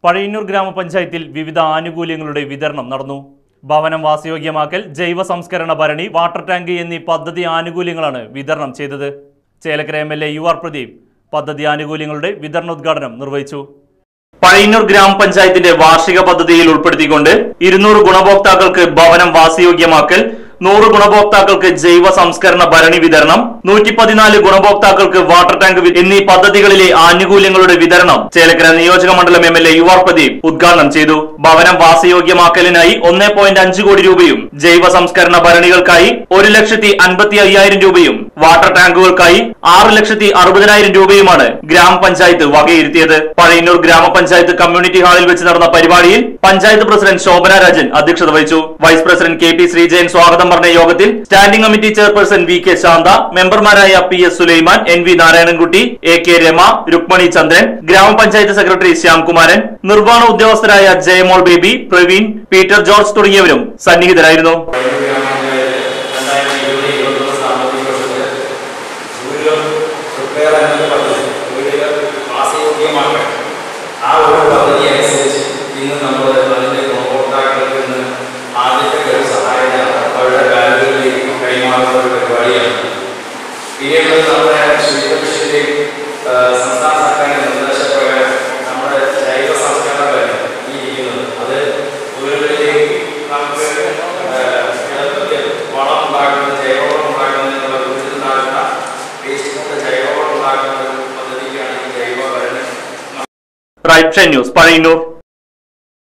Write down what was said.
പഴയന്നൂർ ഗ്രാമപഞ്ചായത്തിൽ വിവിധ ആനുകൂല്യങ്ങളുടെ വിതരണം നടന്നു ഭവനം വാസയോഗ്യമാക്കൽ ജൈവ സംസ്കരണ ഭരണി വാട്ടർ ടാങ്ക് എന്നീ പദ്ധതി ആനുകൂല്യങ്ങളാണ് വിതരണം ചെയ്തത് Chelakkara M L A U R Pradeep പദ്ധതി ആനുകൂല്യങ്ങളുടെ വിതരണോദ്ഘാടനം നിർവഹിച്ചു പഴയന്നൂർ ഗ്രാമപഞ്ചായത്തിന്റെ വാർഷിക പദ്ധതിയിൽ ഉൾപ്പെടുത്തിക്കൊണ്ട് ഇരുന്നൂറ് ഗുണഭോക്താക്കൾക്ക് ഭവനം വാസയോഗ്യമാക്കൽ നൂറ് ഗുണഭോക്താക്കൾക്ക് ജൈവ സംസ്കരണ ഭരണി വിതരണം നൂറ്റി പതിനാല് ഗുണഭോക്താക്കൾക്ക് വാട്ടർ ടാങ്ക് വി- എന്നീ പദ്ധതികളിലെ ആനുകൂല്യങ്ങളുടെ വിതരണം ചേലക്കര നിയോജക മണ്ഡലം M L A U R Pradeep ഉദ്ഘാടനം ചെയ്തു ഭവനം വാസയോഗ്യമാക്കലിനായി ഒന്നേ പോയിന്റ് അഞ്ച് കോടി രൂപയും ജൈവ സംസ്കരണ ഭരണികൾക്കായി ഒരു ലക്ഷത്തി അൻപത്തി അയ്യായിരം രൂപയും വാട്ടർ ടാങ്കുകൾക്കായി ആറ് ലക്ഷത്തി അറുപതിനായിരം രൂപയുമാണ് ഗ്രാമപഞ്ചായത്ത് വകയിരുത്തിയത് പഴയന്നൂർ ഗ്രാമപഞ്ചായത്ത് കമ്മ്യൂണിറ്റി ഹാളിൽ വെച്ച് നടന്ന പരിപാടിയിൽ പഞ്ചായത്ത് പ്രസിഡന്റ് ശോഭന രാജൻ അധ്യക്ഷത വഹിച്ചു vice president K P Sreejayan സ്വാഗതം പറഞ്ഞ യോഗത്തിൽ standing committee chairperson V K Shantha മെമ്പർമാരായ P S Sulaiman N V Narayanankutty A K Rema Rukmani Chandran grama panchayat secretary Shyamkumaran നിർവ്വഹണ ഉദ്യോഗസ്ഥരായ ജയമോൾ ബേബി പ്രവീൺ പീറ്റർ ജോർജ് തുടങ്ങിയവരും സന്നിഹിതരായിരുന്നു രണ്ടായിരത്തി ഇരുപത് ഇരുപത്തൊന്ന് സാമ്പത്തിക വർഷത്തിൽ വീടുകൾ പ്രിപ്പയർ എന്ന പദ്ധതി വീടുകൾ വാസയോഗ്യമാക്കാൻ ആ ഒരു പദ്ധതി അനുസരിച്ച് ഇന്ന് നമ്മൾ അതിൻ്റെ ഗുണഭോക്താക്കൾക്ക് ഇന്ന് ആദ്യത്തെ ഒരു സഹായം അവരുടെ ബാങ്കുകളിലേക്ക് കൈമാറുന്ന ഒരു പരിപാടിയാണ് പിന്നീട് നമ്മുടെ ശ്രീകൃഷ്ണന്റെ സംസ്ഥാന സർക്കാരിന്റെ നിർദ്ദേശപ്രകാരം നമ്മുടെ ജൈവ സംസ്കരണ കാര്യം ഈ ഇരിക്കുന്നത് അത് വീടുകളിലേക്ക് നമുക്ക് ഏഹ്, എളുപ്പത്തിൽ വളം ഉണ്ടാക്കുന്നത് ജൈവവളം ഉണ്ടാക്കുന്നതിനുള്ള വീട്ടിൽ ഉണ്ടാക്കുന്ന വേസ്റ്റ് കൊണ്ട് ജൈവവളം ഉണ്ടാക്കുന്ന ഒരു പദ്ധതിക്കാണ് ഈ ജൈവ ഭരണി റൈറ്റ് ന്യൂസ് പഴയന്നൂർ